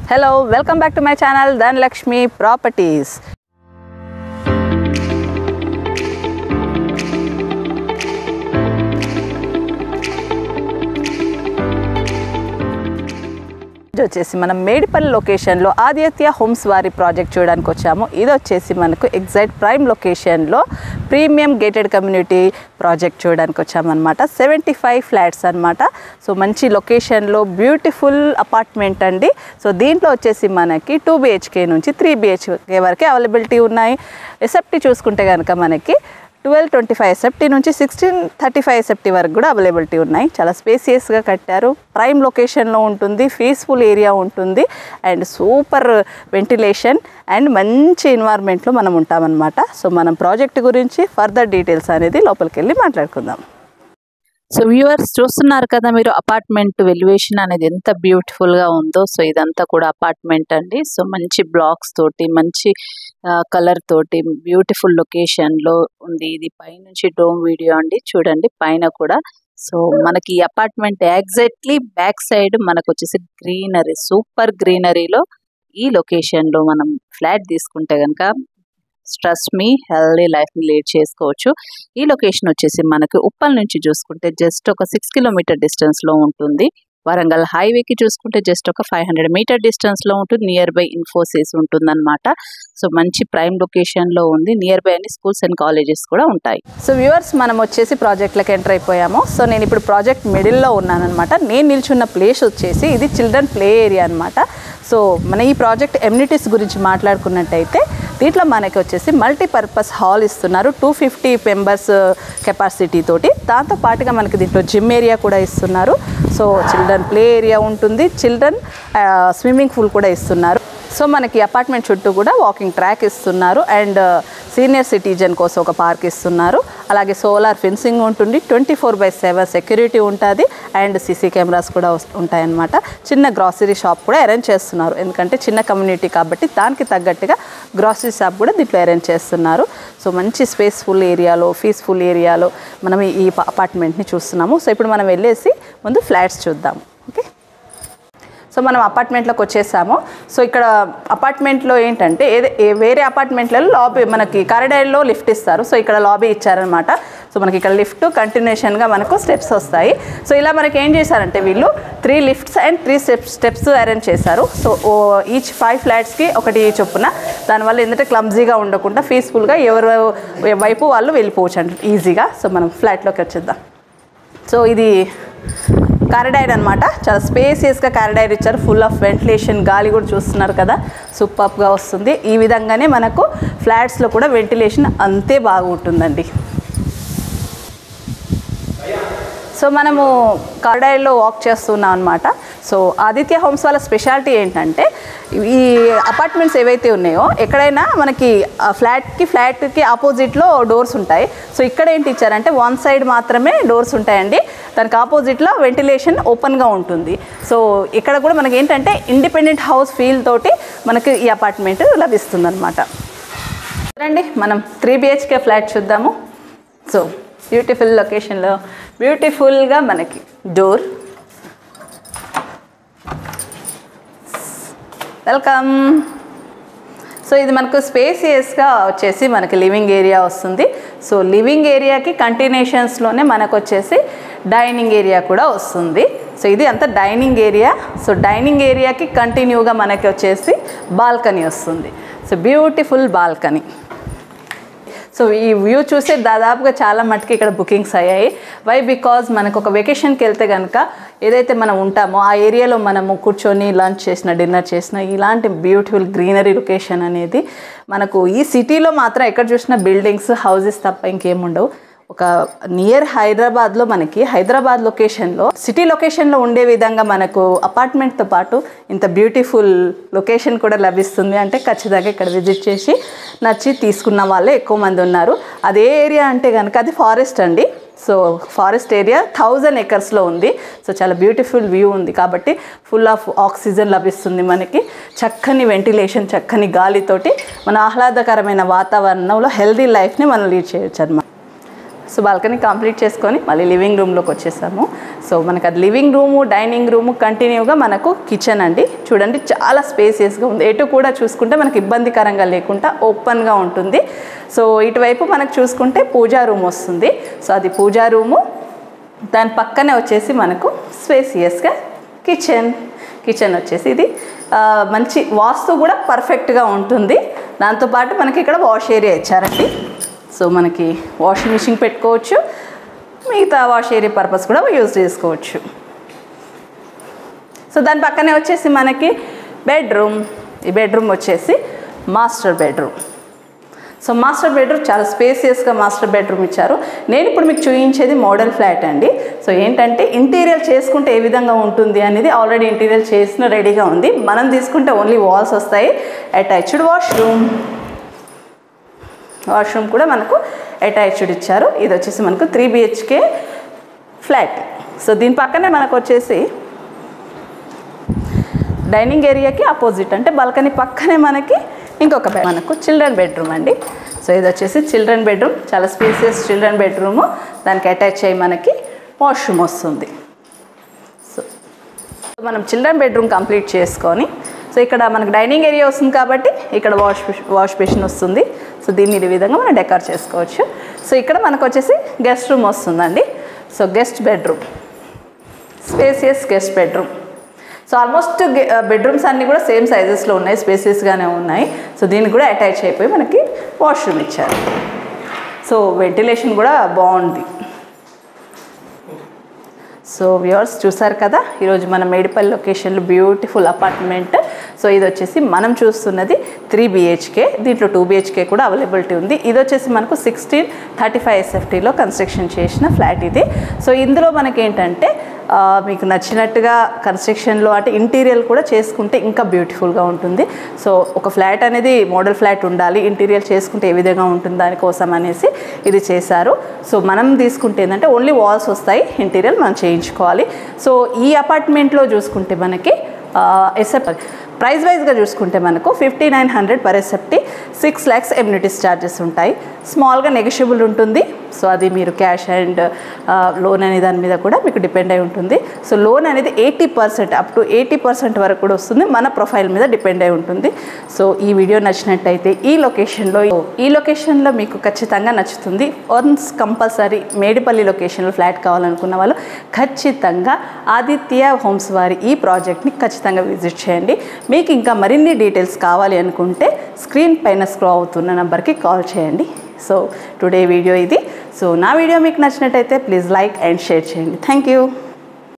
hello welcome back to my channel Dhanalakshmi properties ఇది వచ్చేసి మనం మేడిపల్లి లొకేషన్లో ఆదిత్య హోమ్స్ వారి ప్రాజెక్ట్ చూడడానికి వచ్చాము ఇది వచ్చేసి మనకు ఎగ్జాక్ట్ ప్రైమ్ లొకేషన్లో ప్రీమియం గేటెడ్ కమ్యూనిటీ ప్రాజెక్ట్ చూడడానికి వచ్చామన్నమాట సెవెంటీ ఫైవ్ ఫ్లాట్స్ అనమాట సో మంచి లొకేషన్లో బ్యూటిఫుల్ అపార్ట్మెంట్ అండి సో దీంట్లో వచ్చేసి మనకి టూ బిహెచ్కే నుంచి త్రీ బిహెచ్కే వరకే అవైలబిలిటీ ఉన్నాయి ఎసెప్టీ చూసుకుంటే కనుక మనకి ట్వెల్వ్ ట్వంటీ ఫైవ్ ఎస్ఎఫ్టీ నుంచి సిక్స్టీన్ థర్టీ ఫైవ్ ఎస్ఎఫ్టీ వరకు కూడా అవైలబిలిటీ ఉన్నాయి చాలా స్పేసియస్గా కట్టారు ప్రైమ్ లొకేషన్లో ఉంటుంది పీస్ఫుల్ ఏరియా ఉంటుంది అండ్ సూపర్ వెంటిలేషన్ అండ్ మంచి ఎన్వైర్న్మెంట్లో మనం ఉంటామన్నమాట సో మనం ప్రాజెక్ట్ గురించి ఫర్దర్ డీటెయిల్స్ అనేది లోపలికి వెళ్ళి మాట్లాడుకుందాం సో వ్యూవర్స్ చూస్తున్నారు కదా మీరు అపార్ట్మెంట్ వెల్యువేషన్ అనేది ఎంత బ్యూటిఫుల్ గా ఉందో సో ఇదంతా కూడా అపార్ట్మెంట్ అండి సో మంచి బ్లాక్స్ తోటి మంచి కలర్ తోటి బ్యూటిఫుల్ లొకేషన్ లో ఉంది ఇది పైనుంచి డోమ్ వీడియో అండి చూడండి పైన కూడా సో మనకి ఈ అపార్ట్మెంట్ ఎగ్జాక్ట్లీ బ్యాక్ సైడ్ మనకు వచ్చేసి గ్రీనరీ సూపర్ గ్రీనరీలో ఈ లొకేషన్ లో మనం ఫ్లాట్ తీసుకుంటే కనుక స్ట్రెస్ మీ హెల్దీ లైఫ్ ని లీడ్ చేసుకోవచ్చు ఈ లొకేషన్ వచ్చేసి మనకి ఉప్పల్ నుంచి చూసుకుంటే జస్ట్ ఒక సిక్స్ కిలోమీటర్ డిస్టెన్స్ లో ఉంటుంది వరంగల్ హైవేకి చూసుకుంటే జస్ట్ ఒక ఫైవ్ హండ్రెడ్ మీటర్ డిస్టెన్స్ లో ఉంటుంది నియర్ బై ఇన్ఫోసిస్ ఉంటుందన్నమాట సో మంచి ప్రైమ్ లొకేషన్ లో ఉంది నియర్ బై అన్ని స్కూల్స్ అండ్ కాలేజెస్ కూడా ఉంటాయి సో వ్యూవర్స్ మనం వచ్చేసి ప్రాజెక్ట్లోకి ఎంటర్ అయిపోయాము సో నేను ఇప్పుడు ప్రాజెక్ట్ మిడిల్లో ఉన్నానన్నమాట నేను నిల్చున్న ప్లేస్ వచ్చేసి ఇది చిల్డ్రన్ ప్లే ఏరియా అనమాట సో మన ఈ ప్రాజెక్ట్ ఎమ్యూనిటీస్ గురించి మాట్లాడుకున్నట్టయితే దీంట్లో మనకి వచ్చేసి మల్టీపర్పస్ హాల్ ఇస్తున్నారు టూ ఫిఫ్టీ మెంబర్స్ కెపాసిటీ తోటి దాంతో పాటుగా మనకి దీంట్లో జిమ్ ఏరియా కూడా ఇస్తున్నారు సో చిల్డ్రన్ ప్లే ఏరియా ఉంటుంది చిల్డ్రన్ స్విమ్మింగ్ పూల్ కూడా ఇస్తున్నారు సో మనకి అపార్ట్మెంట్ చుట్టూ కూడా వాకింగ్ ట్రాక్ ఇస్తున్నారు అండ్ సీనియర్ సిటిజన్ కోసం ఒక పార్క్ ఇస్తున్నారు అలాగే సోలార్ ఫెన్సింగ్ ఉంటుంది twenty four by seven security ఉంటుంది అండ్ సీసీ కెమెరాస్ కూడా వస్- ఉంటాయన్నమాట చిన్న గ్రాసరీ షాప్ కూడా అరేంజ్ చేస్తున్నారు ఎందుకంటే చిన్న కమ్యూనిటీ కాబట్టి దానికి తగ్గట్టుగా గ్రాసరీ షాప్ కూడా దీంట్లో అరేంజ్ చేస్తున్నారు సో మంచి స్పేస్ఫుల్ ఏరియాలో పీస్ఫుల్ ఏరియాలో మనం ఈ- ఈ అపార్ట్మెంట్ని చూస్తున్నాము సో ఇప్పుడు మనం వెళ్ళేసి ముందు ఫ్లాట్స్ చూద్దాం ఓకే సో మనం అపార్ట్మెంట్లోకి వచ్చేసాము సో ఇక్కడ అపార్ట్మెంట్లో ఏంటంటే ఏదే ఏ- వేరే అపార్ట్మెంట్లలో లాబీ మనకి కారిడార్లో లిఫ్ట్ ఇస్తారు సో ఇక్కడ లాబీ ఇచ్చారనమాట సో మనకి ఇక్కడ లిఫ్ట్ కంటిన్యూషన్గా మనకు స్టెప్స్ వస్తాయి సో ఇలా మనకి ఏం చేశారంటే వీళ్ళు three lifts and three steps steps arrange చేశారు సో ఈచ్ ఫైవ్ ఫ్లాట్స్కి ఒకటి చొప్పున దానివల్ల ఏంటంటే క్లమ్జీగా ఉండకుండా పీస్ఫుల్గా ఎవరు వైపు వాళ్ళు వెళ్ళిపోవచ్చు అంట ఈజీగా సో మనం ఫ్లాట్లోకి వచ్చేద్దాం సో ఇది కారిడార్ అనమాట చాలా స్పేసియస్గా కారిడార్ ఇచ్చారు ఫుల్ ఆఫ్ వెంటిలేషన్ గాలి కూడా చూస్తున్నారు కదా సూపర్గా వస్తుంది ఈ విధంగానే మనకు ఫ్లాట్స్లో కూడా వెంటిలేషన్ అంతే బాగుంటుందండి సో మనము కారిడార్లో వాక్ చేస్తున్నాం అనమాట సో ఆదిత్య హోమ్స్ వాళ్ళ స్పెషాలిటీ ఏంటంటే ఈ అపార్ట్మెంట్స్ ఏవైతే ఉన్నాయో ఎక్కడైనా మనకి ఆ ఫ్లాట్కి ఫ్లాట్కి ఆపోజిట్లో డోర్స్ ఉంటాయి సో ఇక్కడ ఏంటి ఇచ్చారంటే వన్ సైడ్ మాత్రమే డోర్స్ ఉంటాయండి దానికి ఆపోజిట్లో వెంటిలేషన్ ఓపెన్గా ఉంటుంది సో ఇక్కడ కూడా మనకి ఏంటంటే ఇండిపెండెంట్ హౌస్ ఫీల్ తోటి మనకి ఈ అపార్ట్మెంట్ లభిస్తుంది అనమాట రండి మనం త్రీ బిహెచ్కే ఫ్లాట్ చూద్దాము సో బ్యూటిఫుల్ లొకేషన్లో బ్యూటిఫుల్గా మనకి డోర్ వెల్కమ్ సో ఇది మనకు స్పేసియస్గా వచ్చేసి మనకి లివింగ్ ఏరియా వస్తుంది సో లివింగ్ ఏరియాకి కంటిన్యూషన్స్లోనే మనకు వచ్చేసి డైనింగ్ ఏరియా కూడా వస్తుంది సో ఇది అంతా డైనింగ్ ఏరియా సో డైనింగ్ ఏరియాకి కంటిన్యూగా మనకి వచ్చేసి బాల్కనీ వస్తుంది సో బ్యూటిఫుల్ బాల్కనీ సో ఈ వ్యూ చూస్తే దాదాపుగా చాలా మటుకు ఇక్కడ బుకింగ్స్ అయ్యాయి వై బికాజ్ మనకు ఒక వెకేషన్కి వెళ్తే కనుక ఏదైతే మనం ఉంటామో ఆ ఏరియాలో మనము కూర్చొని లంచ్ చేసిన డిన్నర్ చేసిన ఇలాంటి బ్యూటిఫుల్ గ్రీనరీ లొకేషన్ అనేది మనకు ఈ సిటీలో మాత్రం ఎక్కడ చూసినా బిల్డింగ్స్ హౌసెస్ తప్ప ఇంకేం ఉండవు ఒక నియర్ హైదరాబాద్లో మనకి హైదరాబాద్ లొకేషన్లో సిటీ లొకేషన్లో ఉండే విధంగా మనకు అపార్ట్మెంట్తో పాటు ఇంత బ్యూటిఫుల్ లొకేషన్ కూడా లభిస్తుంది అంటే ఖచ్చితంగా ఇక్కడ విజిట్ చేసి నచ్చి తీసుకున్న వాళ్ళే ఎక్కువ మంది ఉన్నారు అదే ఏరియా అంటే కనుక అది ఫారెస్ట్ అండి సో ఫారెస్ట్ ఏరియా థౌజండ్ ఎకర్స్లో ఉంది సో చాలా బ్యూటిఫుల్ వ్యూ ఉంది కాబట్టి ఫుల్ ఆఫ్ ఆక్సిజన్ లభిస్తుంది మనకి చక్కని వెంటిలేషన్ చక్కని గాలితోటి మన ఆహ్లాదకరమైన వాతావరణంలో హెల్దీ లైఫ్ని మనం లీడ్ చేయొచ్చు అనమాట సో బాల్కనీ కంప్లీట్ చేసుకొని మళ్ళీ లివింగ్ రూమ్లోకి వచ్చేసాము సో మనకు అది లివింగ్ రూము డైనింగ్ రూము కంటిన్యూగా మనకు కిచెన్ అండి చూడండి చాలా స్పేసియస్గా ఉంది ఎటు కూడా చూసుకుంటే మనకి ఇబ్బందికరంగా లేకుండా ఓపెన్గా ఉంటుంది సో ఇటువైపు మనకు చూసుకుంటే పూజా రూమ్ వస్తుంది సో అది పూజా రూము దాని పక్కనే వచ్చేసి మనకు స్పేసియస్గా కిచెన్ కిచెన్ వచ్చేసి ఇది ఆ, మంచి వాస్తు కూడా పర్ఫెక్ట్గా ఉంటుంది దాంతోపాటు మనకి ఇక్కడ వాష్ ఏరియా ఇచ్చారండి సో మనకి వాషింగ్ మిషన్ పెట్టుకోవచ్చు మిగతా వాష్ ఏరియా పర్పస్ కూడా యూజ్ చేసుకోవచ్చు సో దాని పక్కనే వచ్చేసి మనకి బెడ్రూమ్ ఈ బెడ్రూమ్ వచ్చేసి master bedroom so master bedroom చాలా స్పేసియస్గా మాస్టర్ బెడ్రూమ్ ఇచ్చారు నేను ఇప్పుడు మీకు చూపించేది మోడల్ ఫ్లాట్ అండి సో ఏంటంటే ఇంటీరియర్ చేసుకుంటే ఏ విధంగా ఉంటుంది అనేది ఆల్రెడీ ఇంటీరియర్ చేసిన రెడీగా ఉంది మనం తీసుకుంటే ఓన్లీ వాల్స్ వస్తాయి అటాచ్డ్ వాష్రూమ్ వాష్రూమ్ కూడా మనకు అటాచ్డ్ ఇచ్చారు ఇది వచ్చేసి మనకు త్రీ బిహెచ్కే ఫ్లాట్ సో దీని పక్కనే మనకు వచ్చేసి డైనింగ్ ఏరియాకి ఆపోజిట్ అంటే బాల్కనీ పక్కనే మనకి ఇంకొక బెడ్ మనకు చిల్డ్రన్ బెడ్రూమ్ అండి సో ఇది వచ్చేసి చిల్డ్రన్ బెడ్రూమ్ చాలా స్పేసియస్ చిల్డ్రన్ బెడ్రూము దానికి అటాచ్ అయ్యి మనకి వాష్రూమ్ వస్తుంది సో మనం చిల్డ్రన్ బెడ్రూమ్ కంప్లీట్ చేసుకొని సో ఇక్కడ మనకు డైనింగ్ ఏరియా వస్తుంది కాబట్టి ఇక్కడ వాష్ వాష్ బేసిన్ వస్తుంది సో దీన్ని ఈ విధంగా మనం డెకర్ చేసుకోవచ్చు సో ఇక్కడ మనకు వచ్చేసి గెస్ట్ రూమ్ వస్తుందండి so guest bedroom spacious guest bedroom so almost bedrooms అన్నీ కూడా సేమ్ సైజెస్లో ఉన్నాయి స్పేసియస్గానే ఉన్నాయి సో దీనికి కూడా అటాచ్ అయిపోయి మనకి వాష్రూమ్ ఇచ్చారు సో వెంటిలేషన్ కూడా బాగుంది సో వ్యూవర్స్ చూసారు కదా ఈరోజు మన మేడిపల్లి లొకేషన్లో బ్యూటిఫుల్ అపార్ట్మెంట్ సో ఇది వచ్చేసి మనం చూస్తున్నది త్రీ బిహెచ్కే దీంట్లో టూ బిహెచ్కే కూడా అవైలబిలిటీ ఉంది ఇది వచ్చేసి మనకు సిక్స్టీన్ థర్టీ ఫైవ్ ఎస్ఎఫ్టీలో కన్స్ట్రక్షన్ చేసిన ఫ్లాట్ ఇది సో ఇందులో మనకి ఏంటంటే ఆ, మీకు నచ్చినట్టుగా కన్స్ట్రక్షన్లో అంటే ఇంటీరియర్ కూడా చేసుకుంటే ఇంకా బ్యూటిఫుల్గా ఉంటుంది సో ఒక ఫ్లాట్ అనేది మోడల్ ఫ్లాట్ ఉండాలి ఇంటీరియర్ చేసుకుంటే ఏ విధంగా ఉంటుంది దానికోసం అనేసి ఇది చేశారు సో మనం తీసుకుంటే ఏంటంటే ఓన్లీ వాల్స్ వస్తాయి ఇంటీరియర్ మనం చేయించుకోవాలి సో ఈ అపార్ట్మెంట్లో చూసుకుంటే మనకి ఎస్ఎఫ్ ప్రైస్ వైజ్గా చూసుకుంటే మనకు fifty nine hundred per SFT six lakhs amenities charges ఉంటాయి స్మాల్గా నెగోషియబుల్ ఉంటుంది సో అది మీరు క్యాష్ అండ్ లోన్ అనే దాని మీద కూడా మీకు డిపెండ్ అయి ఉంటుంది సో లోన్ అనేది eighty percent up to eighty percent వరకు కూడా వస్తుంది మన ప్రొఫైల్ మీద డిపెండ్ అయి ఉంటుంది సో ఈ వీడియో నచ్చినట్టయితే ఈ లొకేషన్లో ఈ లొకేషన్లో మీకు ఖచ్చితంగా నచ్చుతుంది వన్స్ కంపల్సరీ మేడిపల్లి లొకేషన్లో ఫ్లాట్ కావాలనుకున్న వాళ్ళు ఖచ్చితంగా ఆదిత్య హోమ్స్ వారి ఈ ప్రాజెక్ట్ని ఖచ్చితంగా విజిట్ చేయండి మీకు ఇంకా మరిన్ని డీటెయిల్స్ కావాలి అనుకుంటే స్క్రీన్ పైన స్క్రో అవుతున్న నెంబర్కి కాల్ చేయండి సో టుడే వీడియో ఇది సో నా వీడియో మీకు నచ్చినట్టయితే ప్లీజ్ లైక్ అండ్ షేర్ చేయండి థ్యాంక్ యూ